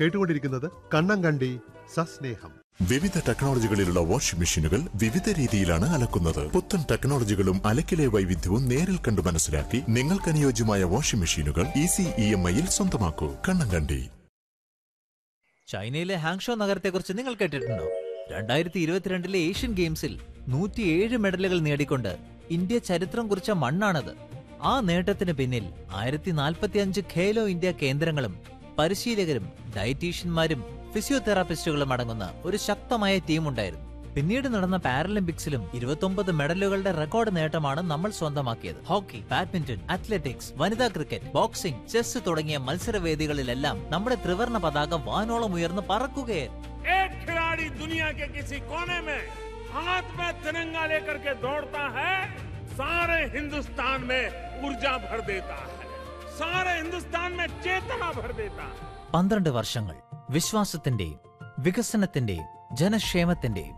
കേട്ടുകൊണ്ടിരിക്കുന്നത് കണ്ണങ്കണ്ടി സസ്നേഹം വിവിധ ടെക്നോളജികളിലുള്ള വാഷിംഗ് മെഷീനുകൾ വിവിധ രീതിയിലാണ് അലക്കുന്നത് പുത്തൻ ടെക്നോളജികളും അലക്കിലെ വൈവിധ്യവും നേരിൽ കണ്ടു മനസ്സിലാക്കി നിങ്ങൾക്ക് അനുയോജ്യമായ വാഷിംഗ് മെഷീനുകൾ ഈസി ഇ എം ഐയിൽ സ്വന്തമാക്കൂ കണ്ണങ്കണ്ടി ചൈനയിലെ ഹാങ്ഷോ നഗരത്തെക്കുറിച്ച് നിങ്ങൾ കേട്ടിട്ടുണ്ടോ രണ്ടായിരത്തി ഇരുപത്തിരണ്ടിലെ ഏഷ്യൻ ഗെയിംസിൽ നൂറ്റിയേഴ് മെഡലുകൾ നേടിക്കൊണ്ട് ഇന്ത്യ ചരിത്രം കുറിച്ച മണ്ണാണത് ആ നേട്ടത്തിന് പിന്നിൽ ആയിരത്തി നാൽപ്പത്തിയഞ്ച് ഖേലോ ഇന്ത്യ കേന്ദ്രങ്ങളും പരിശീലകരും ഡയറ്റീഷ്യന്മാരും ഫിസിയോതെറാപ്പിസ്റ്റുകളും അടങ്ങുന്ന ഒരു ശക്തമായ ടീമുണ്ടായിരുന്നു പിന്നീട് നടന്ന പാരലിമ്പിക്സിലും ഇരുപത്തൊമ്പത് മെഡലുകളുടെ റെക്കോർഡ് നേട്ടമാണ് നമ്മൾ സ്വന്തമാക്കിയത് ഹോക്കി ബാഡ്മിന്റൺ അത്ലറ്റിക്സ് വനിതാ ക്രിക്കറ്റ് ബോക്സിംഗ് ചെസ് തുടങ്ങിയ മത്സരവേദികളിലെല്ലാം നമ്മുടെ ത്രിവർണ പതാക വാനോളം ഉയർന്ന് പറക്കുകയായിരുന്നു एक खिलाड़ी दुनिया के किसी कोने में हाथ में तिरंगा लेकर के दौड़ता है सारे हिंदुस्तान में ऊर्जा भर देता है सारे हिंदुस्तान में चेतना भर देता है പന്ത്രണ്ട് വർഷങ്ങൾ വിശ്വാസത്തിന്റെയും വികസനത്തിന്റെയും ജനക്ഷേമത്തിന്റെയും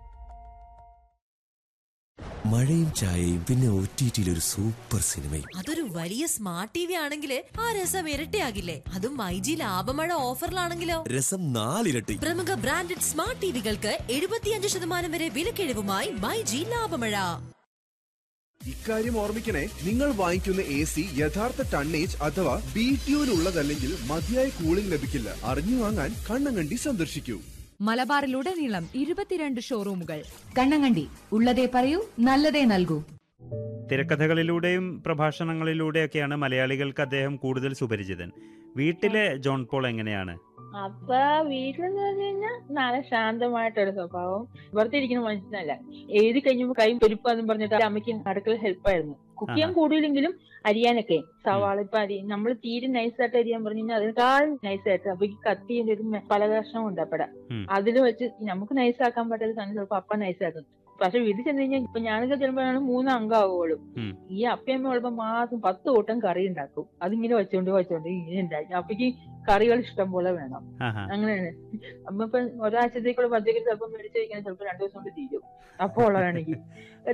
മഴയും ചായയും പിന്നെ ഒ ടി ടിയിൽ ഒരു സൂപ്പർ സിനിമയും അതൊരു വലിയ സ്മാർട്ട് ടി വി ആണെങ്കിൽ ആ രസം ഇരട്ടിയാകില്ലേ അതും മൈജി ലാഭമഴ ഓഫറിലാണെങ്കിലോ രസം നാലിരട്ടി പ്രമുഖ ബ്രാൻഡഡ് സ്മാർട്ട് ടിവികൾക്ക് എഴുപത്തിയഞ്ച് ശതമാനം വരെ വിലക്കിഴിവുമായി മൈജി ലാഭമഴ ഇക്കാര്യം ഓർമ്മിക്കണേ നിങ്ങൾ വാങ്ങിക്കുന്ന എ സി യഥാർത്ഥ ടണ്ണേജ് അഥവാ ബി ട്യൂനുള്ളതല്ലെങ്കിൽ മതിയായ കൂളിംഗ് ലഭിക്കില്ല അറിഞ്ഞു വാങ്ങാൻ കണ്ണങ്കണ്ടി സന്ദർശിക്കൂ മലബാറിലുടനീളം ഇരുപത്തിരണ്ട് ഷോറൂമുകൾ കണ്ണങ്ങണ്ടി ഉള്ളതേ പറയൂ നല്ലതേ നൽകൂ തിരക്കഥകളിലൂടെയും പ്രഭാഷണങ്ങളിലൂടെയൊക്കെയാണ് മലയാളികൾക്ക് അദ്ദേഹം കൂടുതൽ സുപരിചിതൻ വീട്ടിലെ ജോൺ പോൾ എങ്ങനെയാണ് അപ്പൊ വീട്ടിലെന്ന് പറഞ്ഞു കഴിഞ്ഞാൽ നല്ല ശാന്തമായിട്ടൊരു സ്വഭാവം വെറുതെ ഇരിക്കുന്ന മനുഷ്യനല്ല എഴുതി കഴിഞ്ഞപ്പോ കൈ പെരുപ്പാന്ന് പറഞ്ഞിട്ട് അമ്മയ്ക്ക് അടുക്കള ഹെൽപ്പായിരുന്നു കുക്ക് ചെയ്യാൻ ആഹാ. കൂടുതലെങ്കിലും അരിയാനൊക്കെ സവാള ഇപ്പൊ അരി നമ്മൾ തീരെ നൈസായിട്ട് അരിയാൻ പറഞ്ഞു കഴിഞ്ഞാൽ അതിനേക്കാൾ നൈസായിട്ട് അപ്പൊ ഈ കത്തിയുടെ ഒരു മെ- പല കഷ്ണം ഉണ്ട് അപ്പട ഉം. അതിൽ വെച്ച് നമുക്ക് നൈസാക്കാൻ പറ്റാത്ത സാധനം ചിലപ്പോ അപ്പ നൈസാക്കും പക്ഷെ വീട്ടിൽ ചെന്ന് കഴിഞ്ഞാൽ ഇപ്പൊ ഞാനൊക്കെ ചെല്ലുമ്പോഴാണ് മൂന്ന് അംഗമാവുള്ളൂ ഉം. ഈ അപ്പയമ്മ ഉള്ളപ്പോ മാസം പത്ത് കൂട്ടം കറി ഉണ്ടാക്കും അതിങ്ങനെ വെച്ചോണ്ട് വെച്ചോണ്ട് ഇങ്ങനെ ഉണ്ടാക്കി അപ്പക്ക് കറികൾ ഇഷ്ടം പോലെ വേണം ആഹാ. അങ്ങനെയാണ് അപ്പൊ ഇപ്പൊ ഒരാഴ്ചത്തേക്കുള്ള പച്ചക്കറി ചിലപ്പോൾ മേടിച്ച് കഴിക്കാൻ ചിലപ്പോൾ രണ്ടു ദിവസം കൊണ്ട് തീരും അപ്പോൾ ഉള്ളതാണെങ്കിൽ